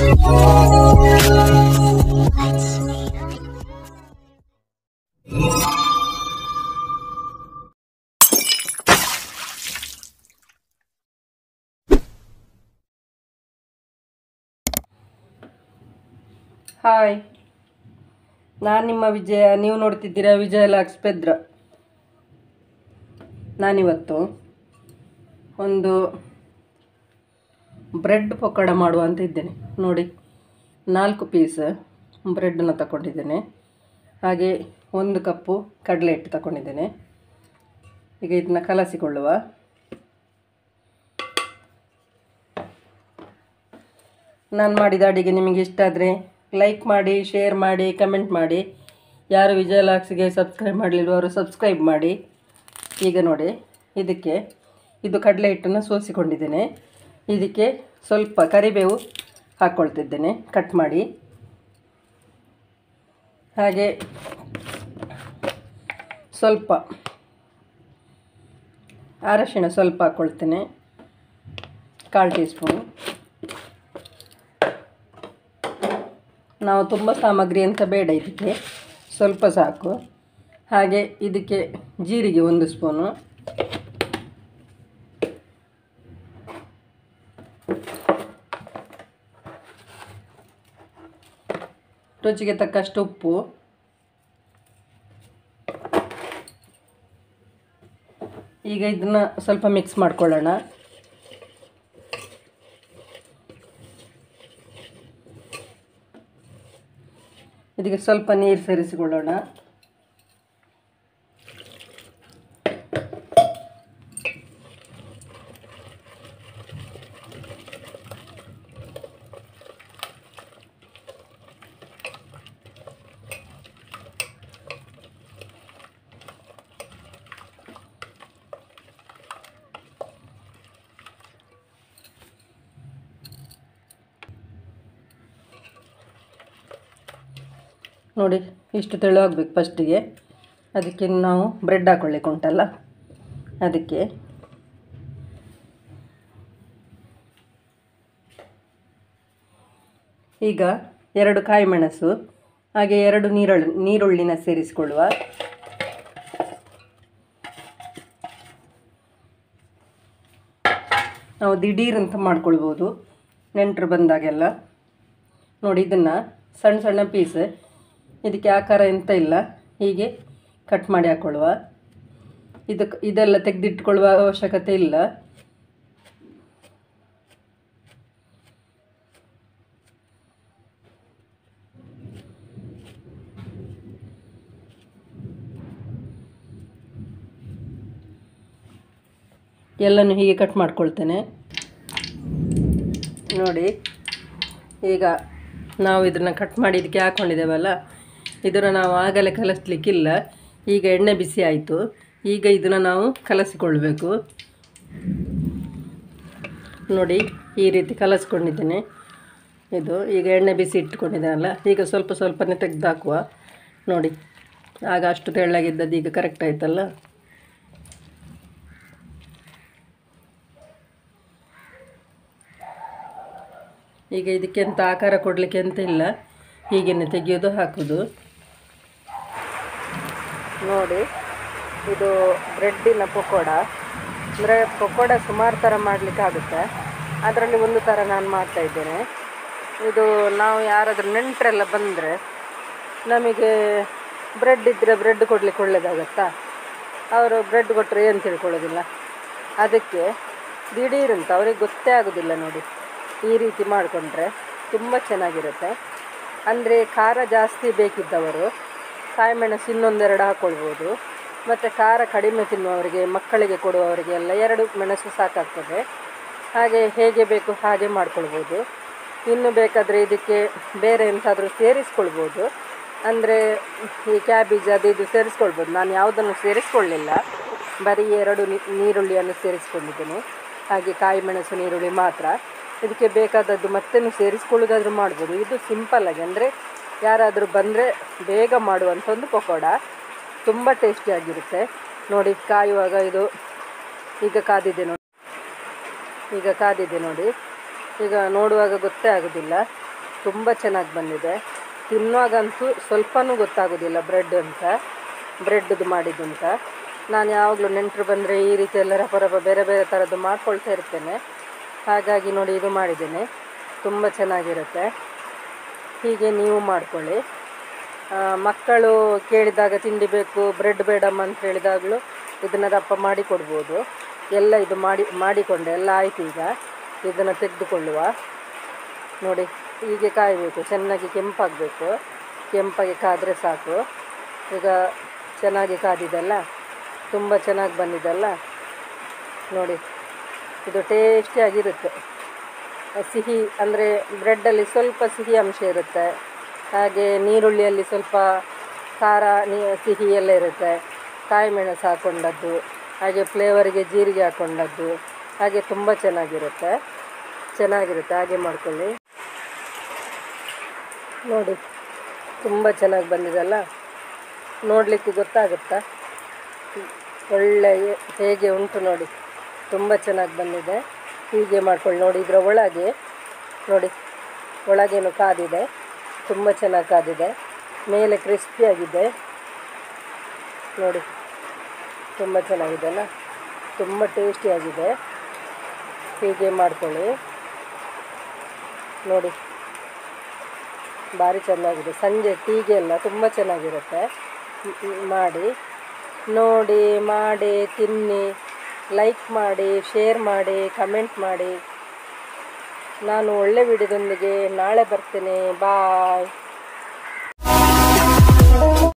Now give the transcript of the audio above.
hi ನಾನು ನಿಮ್ಮ ವಿಜಯ ನೀವು ನೋಡ್ತಿದ್ದೀರಾ ವಿಜಯ ಲಾಕ್ಸ್ ಪೆದ್ರ ನಾನಿವತ್ತು ಒಂದು ಬ್ರೆಡ್ ಪಕೋಡ ಮಾಡುವ ಅಂತ ಇದ್ದೇನೆ ನೋಡಿ ನಾಲ್ಕು ಪೀಸ್ ಬ್ರೆಡ್ಡನ್ನು ತಗೊಂಡಿದ್ದೇನೆ ಹಾಗೆ ಒಂದು ಕಪ್ಪು ಕಡಲೆ ಹಿಟ್ಟು ತಗೊಂಡಿದ್ದೇನೆ ಈಗ ಇದನ್ನ ಕಲಸಿಕೊಳ್ಳುವ ನಾನು ಮಾಡಿದ ಅಡಿಗೆ ನಿಮಗೆ ಇಷ್ಟ ಆದರೆ ಲೈಕ್ ಮಾಡಿ ಶೇರ್ ಮಾಡಿ ಕಮೆಂಟ್ ಮಾಡಿ ಯಾರು ವಿಜಯ ಲಾಕ್ಸ್ಗೆ ಸಬ್ಸ್ಕ್ರೈಬ್ ಮಾಡಲಿಲ್ವೋ ಅವರು ಸಬ್ಸ್ಕ್ರೈಬ್ ಮಾಡಿ ಈಗ ನೋಡಿ ಇದಕ್ಕೆ ಇದು ಕಡಲೆ ಹಿಟ್ಟನ್ನು ಸೋಸಿಕೊಂಡಿದ್ದೇನೆ ಇದಕ್ಕೆ ಸ್ವಲ್ಪ ಕರಿಬೇವು ಹಾಕ್ಕೊಳ್ತಿದ್ದೇನೆ ಕಟ್ ಮಾಡಿ ಹಾಗೆ ಸ್ವಲ್ಪ ಅರಶಿಣ ಸ್ವಲ್ಪ ಹಾಕ್ಕೊಳ್ತೇನೆ ಕಾಲು ಟೀ ಸ್ಪೂನ್ ನಾವು ತುಂಬ ಸಾಮಗ್ರಿ ಅಂತ ಬೇಡ ಇದಕ್ಕೆ ಸ್ವಲ್ಪ ಸಾಕು ಹಾಗೆ ಇದಕ್ಕೆ ಜೀರಿಗೆ ಒಂದು ಸ್ಪೂನು ರುಚಿಗೆ ತಕ್ಕಷ್ಟು ಉಪ್ಪು ಈಗ ಇದನ್ನ ಸ್ವಲ್ಪ ಮಿಕ್ಸ್ ಮಾಡ್ಕೊಳ್ಳೋಣ ಇದಕ್ಕೆ ಸ್ವಲ್ಪ ನೀರು ಸೇರಿಸಿಕೊಳ್ಳೋಣ ನೋಡಿ ಇಷ್ಟು ತೆಳು ಆಗಬೇಕು ಫಸ್ಟಿಗೆ ಅದಕ್ಕೆ ನಾವು ಬ್ರೆಡ್ ಹಾಕ್ಕೊಳ್ಳಿಕ್ಕೆ ಉಂಟಲ್ಲ ಅದಕ್ಕೆ ಈಗ ಎರಡು ಕಾಯಿ ಮೆಣಸು ಹಾಗೆ ಎರಡು ನೀರುಳ್ಳಿ ನೀರುಳ್ಳಿನ ಸೇರಿಸಿಕೊಳ್ಳುವ ನಾವು ದಿಢೀರ್ ಅಂತ ಮಾಡ್ಕೊಳ್ಬೋದು ನೆಂಟರು ಬಂದಾಗೆಲ್ಲ ನೋಡಿ ಇದನ್ನು ಸಣ್ಣ ಸಣ್ಣ ಪೀಸ್ ಇದಕ್ಕೆ ಆಕಾರ ಎಂತ ಇಲ್ಲ ಹೀಗೆ ಕಟ್ ಮಾಡಿ ಹಾಕ್ಕೊಳ್ಳುವ ಇದಕ್ಕೆ ಇದೆಲ್ಲ ತೆಗೆದಿಟ್ಕೊಳ್ಳುವ ಅವಶ್ಯಕತೆ ಇಲ್ಲ ಎಲ್ಲನೂ ಹೀಗೆ ಕಟ್ ಮಾಡ್ಕೊಳ್ತೇನೆ ನೋಡಿ ಈಗ ನಾವು ಇದನ್ನು ಕಟ್ ಮಾಡಿ ಇದಕ್ಕೆ ಹಾಕ್ಕೊಂಡಿದ್ದೇವಲ್ಲ ಇದನ್ನು ನಾವು ಆಗಲೇ ಕಲಿಸ್ಲಿಕ್ಕಿಲ್ಲ ಈಗ ಎಣ್ಣೆ ಬಿಸಿ ಆಯಿತು ಈಗ ಇದನ್ನು ನಾವು ಕಲಸಿಕೊಳ್ಬೇಕು ನೋಡಿ ಈ ರೀತಿ ಕಲಸ್ಕೊಂಡಿದ್ದೇನೆ ಇದು ಈಗ ಎಣ್ಣೆ ಬಿಸಿ ಇಟ್ಕೊಂಡಿದ್ದೇನಲ್ಲ ಈಗ ಸ್ವಲ್ಪ ಸ್ವಲ್ಪನೇ ತೆಗೆದು ಹಾಕುವ ನೋಡಿ ಆಗ ಅಷ್ಟು ತೆಳ್ಳಗಿದ್ದದ್ದು ಈಗ ಕರೆಕ್ಟ್ ಆಯ್ತಲ್ಲ ಈಗ ಇದಕ್ಕೆ ಎಂತ ಆಕಾರ ಕೊಡಲಿಕ್ಕೆ ಅಂತ ಇಲ್ಲ ಹೀಗೇನೆ ತೆಗೆಯೋದು ಹಾಕೋದು ನೋಡಿ ಇದು ಬ್ರೆಡ್ಡಿನ ಪಕೋಡ ಅಂದರೆ ಪಕೋಡ ಸುಮಾರು ಥರ ಮಾಡಲಿಕ್ಕೆ ಆಗುತ್ತೆ ಅದರಲ್ಲಿ ಒಂದು ಥರ ನಾನು ಮಾಡ್ತಾ ಇದ್ದೇನೆ ಇದು ನಾವು ಯಾರಾದರೂ ನೆಂಟರೆಲ್ಲ ಬಂದರೆ ನಮಗೆ ಬ್ರೆಡ್ ಇದ್ದರೆ ಬ್ರೆಡ್ ಕೊಡಲಿಕ್ಕೆ ಒಳ್ಳೆಯದಾಗತ್ತಾ ಅವರು ಬ್ರೆಡ್ ಕೊಟ್ಟರೆ ಏನು ತಿಳ್ಕೊಳ್ಳೋದಿಲ್ಲ ಅದಕ್ಕೆ ದಿಢೀರಂತ ಅವ್ರಿಗೆ ಗೊತ್ತೇ ಆಗೋದಿಲ್ಲ ನೋಡಿ ಈ ರೀತಿ ಮಾಡಿಕೊಂಡ್ರೆ ತುಂಬ ಚೆನ್ನಾಗಿರುತ್ತೆ ಅಂದರೆ ಖಾರ ಜಾಸ್ತಿ ಬೇಕಿದ್ದವರು ಕಾಯಿಮೆಣಸು ಇನ್ನೊಂದೆರಡು ಹಾಕ್ಕೊಳ್ಬೋದು ಮತ್ತು ಖಾರ ಕಡಿಮೆ ತಿನ್ನುವವರಿಗೆ ಮಕ್ಕಳಿಗೆ ಕೊಡುವವರಿಗೆ ಎಲ್ಲ ಎರಡು ಮೆಣಸು ಸಾಕಾಗ್ತದೆ ಹಾಗೆ ಹೇಗೆ ಬೇಕು ಹಾಗೆ ಮಾಡ್ಕೊಳ್ಬೋದು ಇನ್ನು ಬೇಕಾದರೆ ಇದಕ್ಕೆ ಬೇರೆ ಎಂತಾದರೂ ಸೇರಿಸ್ಕೊಳ್ಬೋದು ಅಂದರೆ ಈ ಕ್ಯಾಬೇಜ್ ಅದು ಇದು ಸೇರಿಸ್ಕೊಳ್ಬೋದು ನಾನು ಯಾವುದನ್ನು ಸೇರಿಸ್ಕೊಳ್ಳಿಲ್ಲ ಬರೀ ಎರಡು ನೀ- ನೀರುಳ್ಳಿಯನ್ನು ಸೇರಿಸ್ಕೊಂಡಿದ್ದೇನೆ ಹಾಗೆ ಕಾಯಿ ಮೆಣಸು ನೀರುಳ್ಳಿ ಮಾತ್ರ ಇದಕ್ಕೆ ಬೇಕಾದದ್ದು ಮತ್ತೇನು ಸೇರಿಸ್ಕೊಳ್ಳೋದಾದರೂ ಮಾಡ್ಬೋದು ಇದು ಸಿಂಪಲ್ ಆಗಿ ಅಂದರೆ ಯಾರಾದರೂ ಬಂದರೆ ಬೇಗ ಮಾಡುವಂಥ ಒಂದು ಪಕೋಡ ತುಂಬ ಟೇಸ್ಟಿಯಾಗಿರುತ್ತೆ ನೋಡಿ ಕಾಯುವಾಗ ಇದು ಈಗ ಕಾದಿದೆ ನೋಡಿ ಈಗ ಕಾದಿದೆ ನೋಡಿ ಈಗ ನೋಡುವಾಗ ಗೊತ್ತೇ ಆಗೋದಿಲ್ಲ ತುಂಬ ಚೆನ್ನಾಗಿ ಬಂದಿದೆ ತಿನ್ನುವಾಗಂತೂ ಸ್ವಲ್ಪನೂ ಗೊತ್ತಾಗೋದಿಲ್ಲ ಬ್ರೆಡ್ ಅಂತ ಬ್ರೆಡ್ದು ಮಾಡಿದ್ದು ಅಂತ ನಾನು ಯಾವಾಗಲೂ ನೆಂಟರು ಬಂದರೆ ಈ ರೀತಿ ಎಲ್ಲ ರಪ ರಪ ಬೇರೆ ಬೇರೆ ಥರದ್ದು ಮಾಡ್ಕೊಳ್ತಾ ಇರ್ತೇನೆ ಹಾಗಾಗಿ ನೋಡಿ ಇದು ಮಾಡಿದ್ದೇನೆ ತುಂಬ ಚೆನ್ನಾಗಿರುತ್ತೆ ಹೀಗೆ ನೀವು ಮಾಡ್ಕೊಳ್ಳಿ ಆ, ಮಕ್ಕಳು ಕೇಳಿದಾಗ ತಿಂಡಿ ಬೇಕು ಬ್ರೆಡ್ ಬೇಡಮ್ಮ ಅಂತ ಹೇಳಿದಾಗಲೂ ಇದನ್ನು ದಪ್ಪ ಮಾಡಿ ಕೊಡ್ಬೋದು ಎಲ್ಲ ಇದು ಮಾಡಿ ಮಾಡಿಕೊಂಡೆ ಎಲ್ಲ ಆಯ್ತು ಈಗ ಇದನ್ನು ತೆಗೆದುಕೊಳ್ಳುವ ನೋಡಿ ಹೀಗೆ ಕಾಯಬೇಕು ಚೆನ್ನಾಗಿ ಕೆಂಪಾಗಬೇಕು ಕೆಂಪಾಗಿ ಕಾದರೆ ಸಾಕು ಈಗ ಚೆನ್ನಾಗಿ ಕಾದಿದೆಲ್ಲ ತುಂಬ ಚೆನ್ನಾಗಿ ಬಂದಿದೆಲ್ಲ ನೋಡಿ ಇದು ಟೇಸ್ಟಿಯಾಗಿರುತ್ತೆ ಸಿಹಿ ಅಂದರೆ ಬ್ರೆಡ್ಡಲ್ಲಿ ಸ್ವಲ್ಪ ಸಿಹಿ ಅಂಶ ಇರುತ್ತೆ ಹಾಗೆ ನೀರುಳ್ಳಿಯಲ್ಲಿ ಸ್ವಲ್ಪ ಖಾರ ನೀ ಸಿಹಿ ಎಲ್ಲ ಇರುತ್ತೆ ಕಾಯಿ ಮೆಣಸು ಹಾಕ್ಕೊಂಡದ್ದು ಹಾಗೆ ಫ್ಲೇವರಿಗೆ ಜೀರಿಗೆ ಹಾಕ್ಕೊಂಡದ್ದು ಹಾಗೆ ತುಂಬ ಚೆನ್ನಾಗಿರುತ್ತೆ ಚೆನ್ನಾಗಿರುತ್ತೆ ಹಾಗೆ ಮಾಡ್ಕೊಳ್ಳಿ ನೋಡಿ ತುಂಬ ಚೆನ್ನಾಗಿ ಬಂದಿದೆಲ್ಲ ನೋಡಲಿಕ್ಕೆ ಗೊತ್ತಾಗುತ್ತಾ ಒಳ್ಳೆ ಹೇಗೆ ಉಂಟು ನೋಡಿ ತುಂಬ ಚೆನ್ನಾಗಿ ಬಂದಿದೆ ಹೀಗೆ ಮಾಡ್ಕೊಳ್ಳಿ ನೋಡಿ ಇದರ ಒಳಗೆ ನೋಡಿ ಒಳಗೇನು ಕಾದಿದೆ ತುಂಬ ಚೆನ್ನಾಗಿ ಕಾದಿದೆ ಮೇಲೆ ಕ್ರಿಸ್ಪಿಯಾಗಿದೆ ನೋಡಿ ತುಂಬ ಚೆನ್ನಾಗಿದೆಲ್ಲ ತುಂಬ ಟೇಸ್ಟಿಯಾಗಿದೆ ಹೀಗೆ ಮಾಡ್ಕೊಳ್ಳಿ ನೋಡಿ ಭಾರಿ ಚೆನ್ನಾಗಿದೆ ಸಂಜೆ ಟೀಗೆ ಎಲ್ಲ ತುಂಬ ಚೆನ್ನಾಗಿರುತ್ತೆ ಮ್- ಮ್- ಮಾಡಿ ನೋಡಿ ಮಾಡಿ ತಿನ್ನಿ ಲೈಕ್ ಮಾಡಿ ಶೇರ್ ಮಾಡಿ ಕಮೆಂಟ್ ಮಾಡಿ ನಾನು ಒಳ್ಳೆ ವಿಡಿಯೋದೊಂದಿಗೆ ನಾಳೆ ಬರ್ತೇನೆ ಬಾಯ್